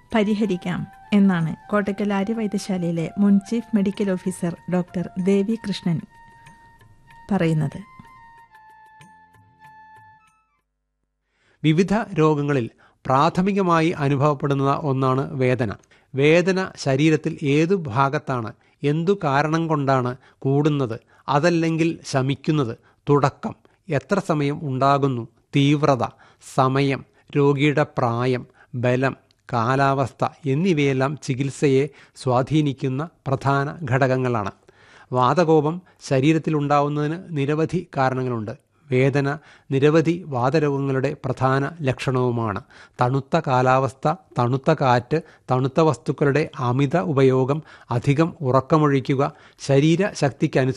പരിഹരിക്കാം എന്നാണ് കോട്ടക്കൽ ആര്യവൈദ്യശാലയിലെ മുൻ chief medical officer doctor Devi Krishnan പറയുന്നത് വിവിധ രോഗങ്ങളിൽ പ്രാഥമികമായി അനുഭവപ്പെടുന്ന ഒന്നാണ് വേദന വേദന ശരീരത്തിൽ ഏതു ഭാഗത്താണ് എന്തു കാരണം കൊണ്ടാണ് കൂടുന്നത് അതല്ലെങ്കിൽ ശമിക്കുന്നത് തുടക്കം എത്ര സമയം ഉണ്ടാകുന്നു തീവ്രത സമയം രോഗിയുടെ പ്രായം ബലം കാലാവസ്ഥ എന്നിവയെല്ലാം ചികിത്സയെ സ്വാധീനിക്കുന്ന പ്രധാന ഘടകങ്ങളാണ് വാതകോപം ശരീരത്തിലുണ്ടാവുന്നതിന് നിരവധി കാരണങ്ങളുണ്ട് വേദന നിരവധി വാതരോഗങ്ങളുടെ പ്രധാന ലക്ഷണവുമാണ് തണുത്ത കാലാവസ്ഥ തണുത്ത കാറ്റ് തണുത്ത വസ്തുക്കളുടെ അമിത ഉപയോഗം അധികം ഉറക്കമൊഴിക്കുക ശരീരശക്തിക്കനുസരിച്ച്